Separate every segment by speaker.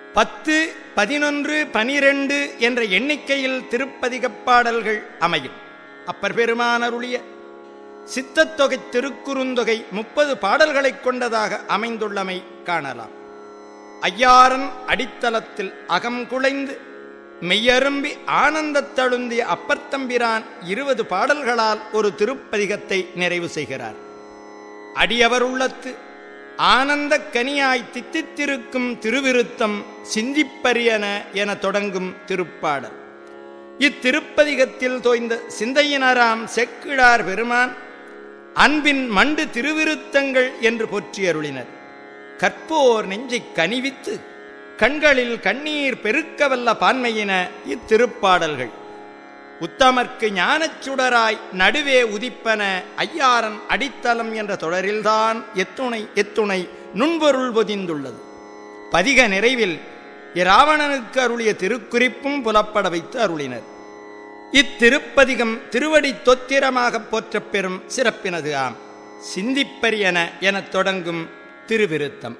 Speaker 1: பத்து பதினொன்று பனிரெண்டு என்ற எண்ணிக்கையில் திருப்பதிகப் பாடல்கள் அமையும் அப்பர் பெருமான் அருளிய சித்தத்தொகை திருக்குறுந்தொகை முப்பது பாடல்களைக் கொண்டதாக அமைந்துள்ளமை காணலாம் ஐயாரன் அடித்தளத்தில் அகம் குலைந்து மெய்யரும்பி ஆனந்தத் தழுந்திய அப்பர்த்தம்பிரான் இருபது பாடல்களால் ஒரு திருப்பதிகத்தை நிறைவு செய்கிறார் அடியவர் உள்ளத்து ஆனந்தக் கனியாய் தித்தித்திருக்கும் திருவிருத்தம் சிந்திப்பரியன என தொடங்கும் திருப்பாடல் இத்திருப்பதிகத்தில் தோய்ந்த சிந்தையினராம் செக்கிழார் பெருமான் அன்பின் மண்டு திருவிருத்தங்கள் என்று போற்றியருளினர் கற்போர் நெஞ்சைக் கனிவித்து கண்களில் கண்ணீர் பெருக்கவல்ல பான்மையின இத்திருப்பாடல்கள் உத்தமர்க்கு ஞானச் சுடராய் நடுவே உதிப்பன ஐயாரன் அடித்தளம் என்ற தொடரில்தான் எத்துணை எத்துணை நுண்பொருள் பொதிந்துள்ளது பதிக நிறைவில் இராவணனுக்கு அருளிய திருக்குறிப்பும் புலப்பட வைத்து அருளினர் இத்திருப்பதிகம் திருவடி தொத்திரமாக போற்றப் பெறும் சிறப்பினது ஆம் சிந்திப்பரியன எனத் தொடங்கும் திருவிருத்தம்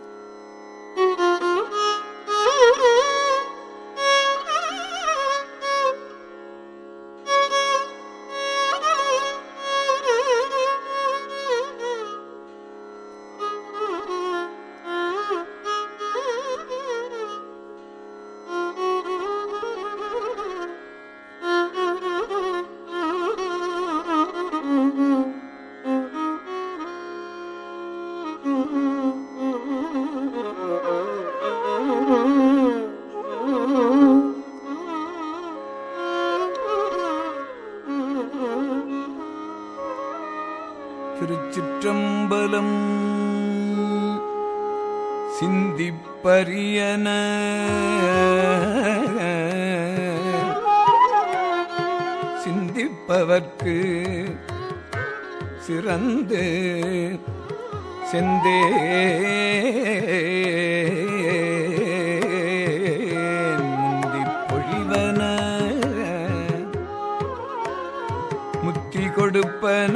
Speaker 2: திருச்சிற்றம்பலம் சிந்திப்பரியன சிந்திப்பவர்க்கு சிறந்து செந்தே முந்தி பொழிவன முத்தி கொடுப்பன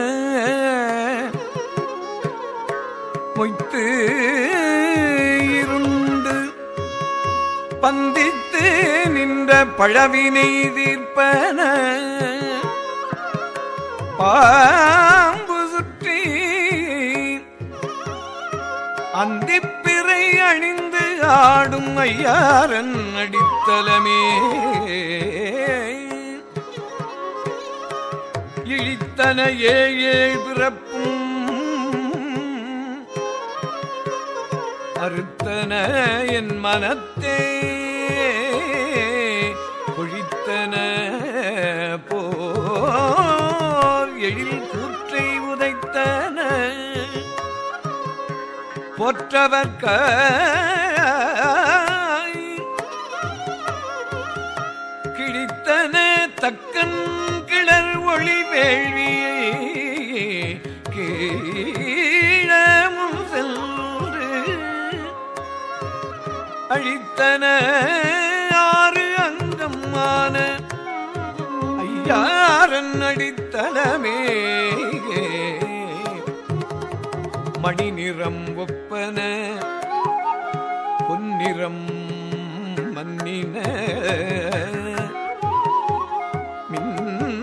Speaker 2: மொய்த்து இருண்டு பந்தித்து நின்ற பழவினை தீர்ப்பன பாம்பு சுற்றி அந்திப்பிறை அணிந்து ஆடும் ஐயாரன் அடித்தலமே இழித்தன ஏழ் ஏழ் பிறப்பும் அறுத்தன என் மனத்தே பொழித்தன போர் எழில் கூற்றை உதைத்தன போற்றவர்க்க கிழித்தன தக்கன் கிளர் ஒளி வேள்வியை கீழமும் சென்று அழித்தன ஆறு அங்கமான ஐயாரன் அடித்தலமே மணி நிறம் ஒப்பன பொன்னிறம் மன்னின மின்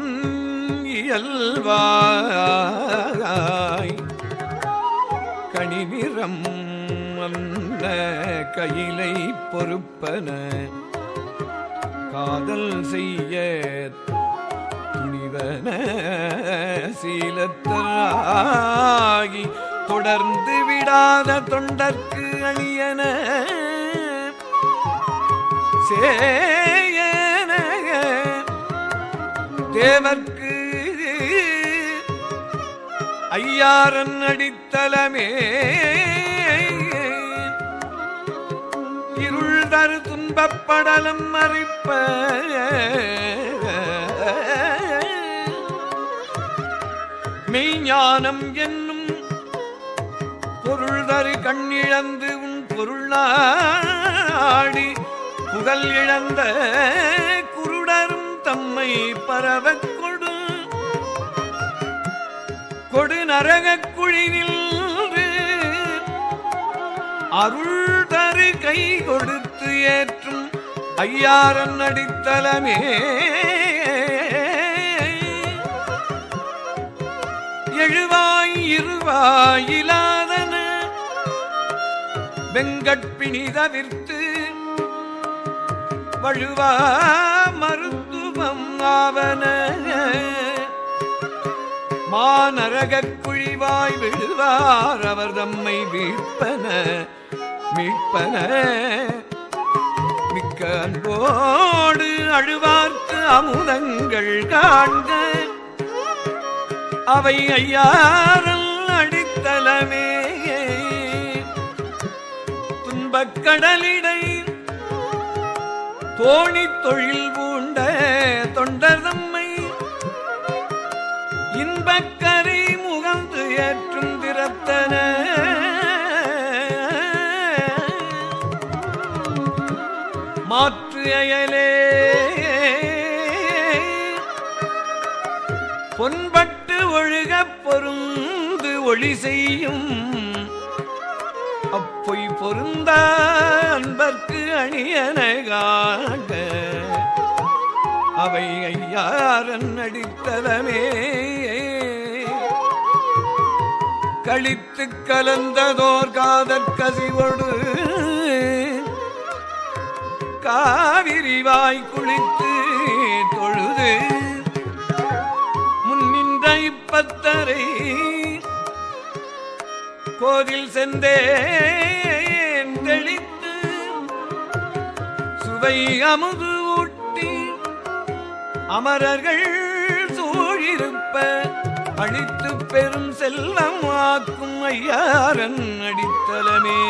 Speaker 2: இயல்வாய் கனி நிறம் அல்ல கையிலை பொறுப்பன காதல் செய்ய துணிவன சீலத்தாகி தொடர்ந்து விடாத தொண்டர்க்கு அணியன சேயன தேவர்க்கு ஐயாரன் அடித்தலமே இருள் தரு துன்பப்படலம் மறிப்ப மெய்ஞானம் என்னும் பொருள் தரு கண்ணிழந்து உன் பொருள் நாடி புகழ் இழந்த குருடரும் தம்மை பரவக் கொடு கொடு நரகக் குழினில் அருள் தரு கை கொடுத்து ஏற்றும் ஐயாரன் அடித்தலமே எழுவாய் இருவாயிலாதன வெங்கட்பிணி தவிர்த்து வழுவா மருத்துவம் ஆவன மாநரகக் குழிவாய் விழுவார் அவர் தம்மை மீட்பன மீட்பன மிக்க அன்போடு அழுவார்க்கு அமுதங்கள் காண்க அவை ஐயாரல் அடித்தலமே துன்பக் கடலிடை தோணி தொழில் பூண்ட தொண்டர் தம்மை இன்பக்கரை முகந்து ஏற்றும் திறத்தன மாற்று அயலே பொன்பட்டு ஒழுகப் பொருந்து ஒளி செய்யும் அப்பொய் பொருந்த அன்பர்க்கு அணியனகாக அவை ஐயாரன் அடித்தலமே கழித்து கலந்ததோர் காதற் கசிவொடு காவிரிவாய் குளித்து தொழுது முன்னின்ற இப்பத்தரை கோதில் செந்தேன் தெளித்து சுவை அமுது ஊட்டி அமரர்கள் சூழிருப்ப அழித்து பெரும் செல்வம் ஆக்கும் ஐயாரன் அடித்தலமே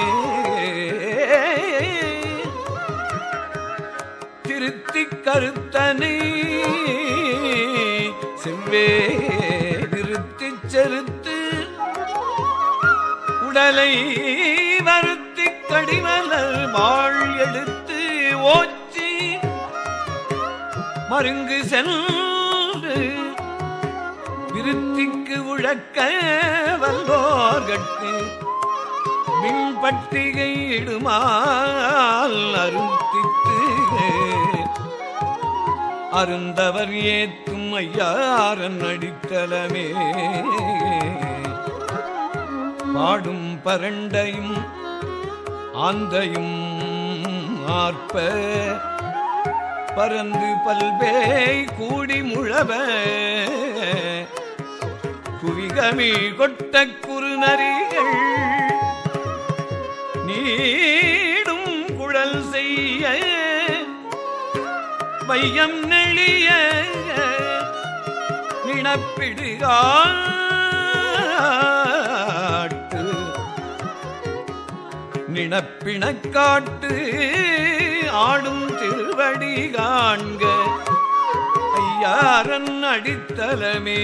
Speaker 2: திருத்திக் கருத்தனை செவ்வே நிறுத்திச் செலுத்து உடலை வருத்திக் கடிமலர் வாழ் எடுத்து ஓச்சி மருங்கு சென்று விருத்திக்கு உழக்க வல்லோர்கட்கு மின்பட்டிகை இடுமால் அருந்தித்து அருந்தவர் ஏத்தும் ஐயாரன் அடித்தலமே பாடும் பரண்டையும் ஆந்தையும் ஆர்ப்ப பறந்து பல்வேய் கூடி முழவ குவிகமி கொட்ட குறுநரிகள் நீடும் குழல் செய்ய வையம் நெளிய நினப்பிடுகாட்டு நினப்பிணக்காட்டு ஆடும் திருவடி காண்க ஐயாரன் அடித்தலமே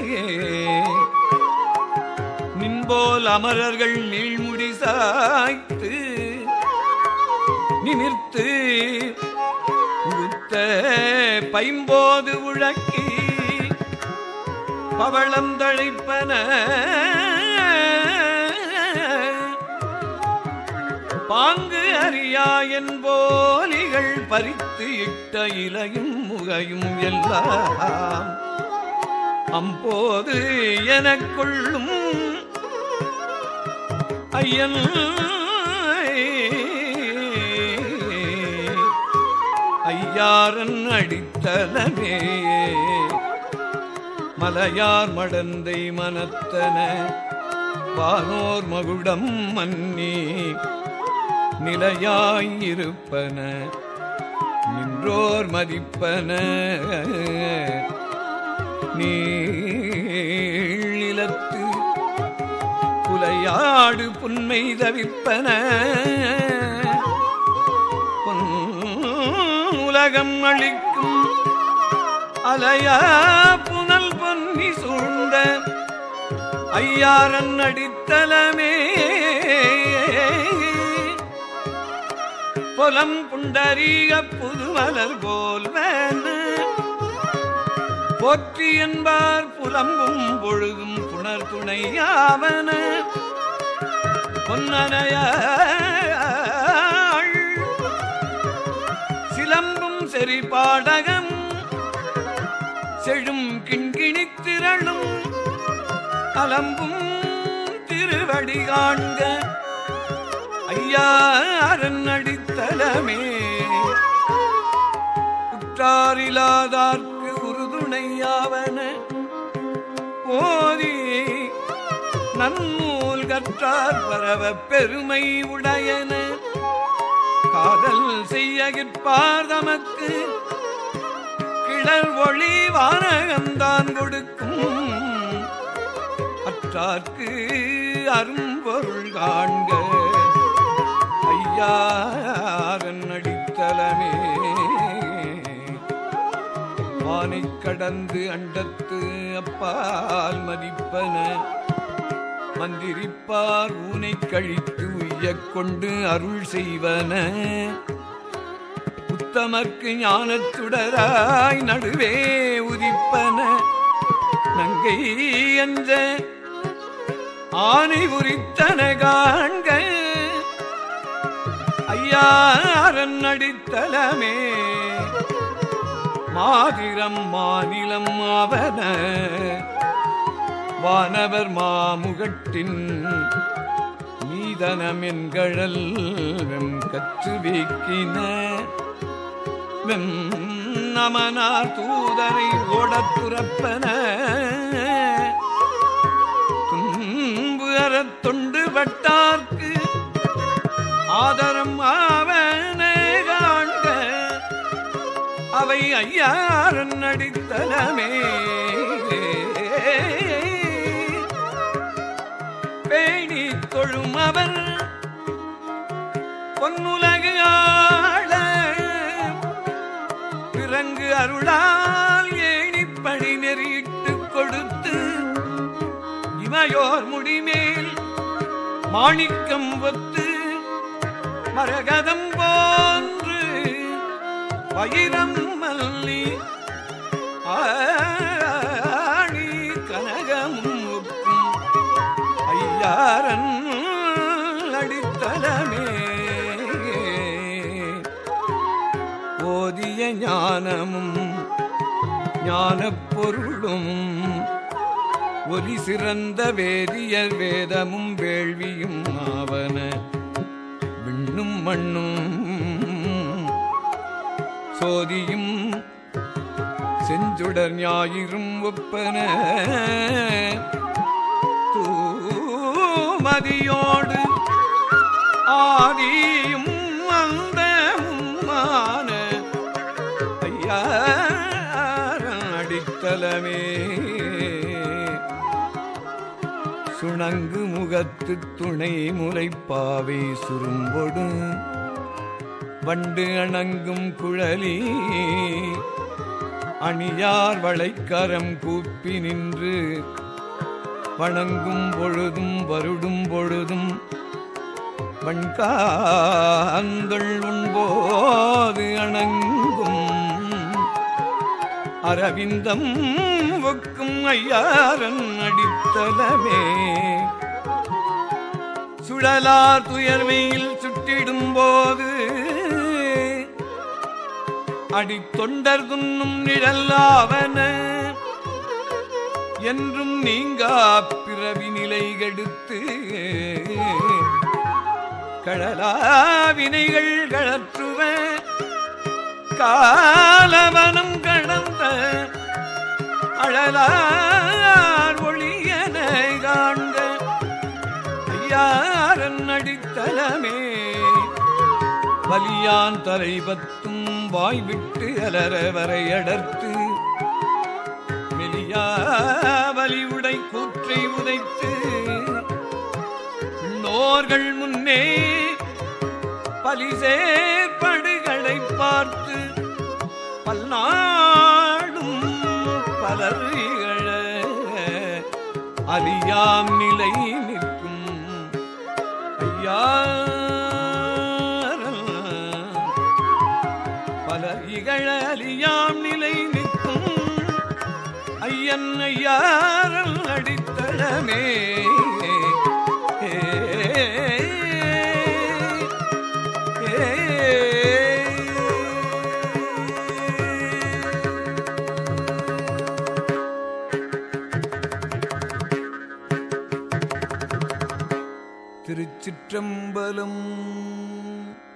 Speaker 2: நின்போல் அமரர்கள் நீழ்முடி சாய்த்து நிமிர்த்து உடுத்த பைம்போது உழக்கி பவளம் தழைப்பன பாங்கு அறியா என்போலிகள் பறித்து இட்ட இலையும் முகையும் எல்லாம் அம்போது எனக்குள்ளும் ஐயன் ஐயாரன் அடித்தலமே மலையார் மடந்தை மனத்தன வானோர் மகுடம் மன்னி நிலையாயிருப்பன நின்றோர் மதிப்பன நீளத்து புலையாடு புன்மை தவிப்பன பொன் உலகம் அளிக்கும் அலையா புனல் பொன்னி சூழ்ந்த ஐயாரன் அடித்தலமே புலம் புண்டரீக புதுமலர் போல்வன போற்றி என்பார் புலம்பும் பொழுதும் புணர் துணையாவன பொன்னனையாள் சிலம்பும் செறி பாடகம் செழும் கிண்கிணித் திரளும் அலம்பும் திருவடி காண்க ஐயாரன் அடித்தலமே உற்றாரிலாதார்க்கு உறுதுணையாவன போதி நன்னூல் கற்றார் பரவ பெருமை உடையன காதல் செய்யகிற்பார் தமக்கு கிளர் ஒளி வானகந்தான் கொடுக்கும் அற்றார்க்கு அரும்பொருள் காண்க ஐயாரன் அடித்தலமே வானைக் கடந்து அண்டத்து அப்பால் மதிப்பன மந்திரிப்பார் ஊனை கழித்து உய்யக் கொண்டு அருள் செய்வன உத்தமர்க்கு ஞானச்சுடராய் நடுவே உதிப்பன நங்கை என்ற ஆணை உரித்தன காண்க ஐயாரன் அடித்தலமே மாதிரம் மாநிலம் ஆவன வானவர் மாமுகட்டின் மீதனம் என்கழல் வெம் கற்று வீக்கின வெம் நமனார் தூதரை ஓடத் துறப்பன துன்பு அறத் தொண்டு பட்டார்க்கு ஆதரம் ஆவன காண்க அவை ஐயாரன் அடித்தலமே பேணி தொழும் அவர் பொன்னுலகு ஆள பிறங்கு அருளால் ஏணிப்படி நெறியிட்டுக் கொடுத்து இமையோர் முடிமேல் மாணிக்கம் ஒத்து மரகதம் போன்று பயிரம் மல்லி ஆணி கனகமும் ஒக்கும் ஐயாரன் அடித்தலமே போதிய ஞானமும் ஞானப் பொருளும் ஒலி சிறந்த வேதியர் வேதமும் வேள்வியும் ஆவன விண்ணும் மண்ணும் சோதியும் செஞ்சுடர் ஞாயிறும் ஒப்பன தூமதியோடு ஆதியும் அந்தமுமான ஐயா அடித்தலமே சுணங்கு முகத்து துணை முலைப்பாவை சுரும்பொடு வண்டு அணங்கும் குழலி அணியார் வளைக்கரம் கூப்பி நின்று வணங்கும் பொழுதும் வருடும் பொழுதும் வண்காந்தள் உண்போது அணங்கும் அரவிந்தம் ஒக்கும் ஐயாரன் அடித்தலமே சுழலார் துயர்மையில் சுட்டிடும் போது அடித்தொண்டர் துன்னும் நிழல்லாவன என்றும் நீங்கா பிறவி நிலை கெடுத்து கழலா வினைகள் கழற்றுவ காலவனம் கடந்த அழலார் ஒளியன காண்க ஐயாரன் அடித்தலமே வலியான் தலை வாய் விட்டு அலற வரையடர்த்து மெலியா வலி உடை கூற்றை உதைத்து நோர்கள் முன்னே பலிசேற்படுகளை பார்த்து பல்நாடும் பலர் இகழ அறியாம் நிலை நிற்கும் ஐயா பலர் இகழ அறியாம் நிலை நிற்கும் ஐயன் ஐயாரல் அடித்தளமே ஏ திருச்சிற்றம்பலம்